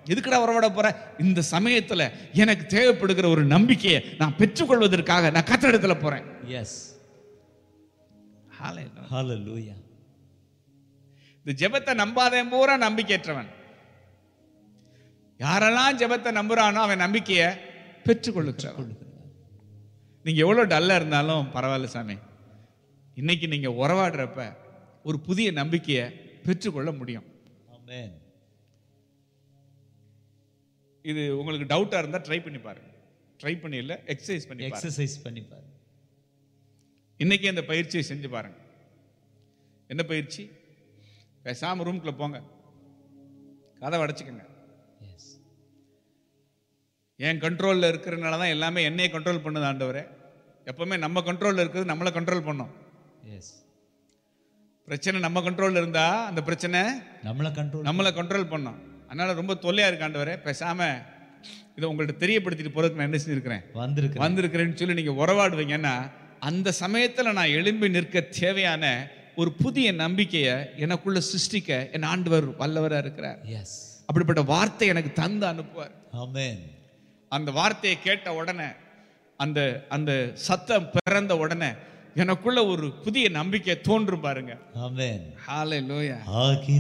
எதுக்குடா உறவாட போற இந்த சமயத்துல எனக்கு தேவைப்படுகிற ஒரு நம்பிக்கையை நான் பெற்றுக்கொள்வதற்காக நான் கத்தடத்துல போறேன் எஸ் Hallelujah. ஹalleluya இந்த ஜெபத்தை நம்பாதவன் பூரா நம்பிக்கையற்றவன் யாரெல்லாம் ஜெபத்தை நம்புறானோ அவன் நம்பிக்கையை பெற்றுக்கொள்ளுகிறவன் நீங்க எவ்வளவு டல்லா இருந்தாலும் பரவாயில்ல சாமி இன்னைக்கு நீங்க உறவாடுறப்ப ஒரு புதிய நம்பிக்கையை பெற்றுக்கொள்ள முடியும் ஆமென் இது உங்களுக்கு டவுட்டா இருந்தா ட்ரை பண்ணி பாருங்க ட்ரை பண்ணி இல்ல எக்ஸசைஸ் பண்ணி பாருங்க எக்ஸசைஸ் பண்ணி பாரு இன்னைக்கு அந்த பயிற்சியை செஞ்சு பாருங்க என்ன பயிற்சி பேசாம ரூம்குள்ள போங்க கதை அடைச்சிக்கங்க எஸ் என் கண்ட்ரோல்ல இருக்கிறனால தான் எல்லாமே என்னையே கண்ட்ரோல் பண்ணுது ஆண்டவரே எப்பவுமே நம்ம கண்ட்ரோல்ல இருக்கிறது நம்மளை கண்ட்ரோல் பண்ணும் எஸ் பிரச்சனை நம்ம கண்ட்ரோல்ல இருந்தா அந்த பிரச்சனை நம்மள கண்ட்ரோல் நம்மளை கண்ட்ரோல் பண்ணும் அதனால ரொம்ப தொல்லையா இருக்கு ஆண்டவரே பேசாம இதை உங்கள்ட்ட தெரியப்படுத்திட்டு போறதுக்கு நான் என்ன செஞ்சிருக்கிறேன் வந்திருக்கு வந்திருக்கிறேன்னு சொல்லி நீங்க உறவாடுவீங்கன்னா அந்த சமயத்துல நான் எழும்பி நிற்க தேவையான ஒரு புதிய நம்பிக்கையை எனக்குள்ள சிருஷ்டிக்க என் ஆண்டவர் வல்லவரா இருக்கிறார் எஸ் அப்படிப்பட்ட வார்த்தை எனக்கு தந்து அனுப்புவார் ஆமென் அந்த வார்த்தையை கேட்ட உடனே அந்த அந்த சத்தம் பிறந்த உடனே எனக்குள்ள ஒரு புதிய நம்பிக்கை தோன்றும் பாருங்க ஆமென் ஹalleluya ஆகி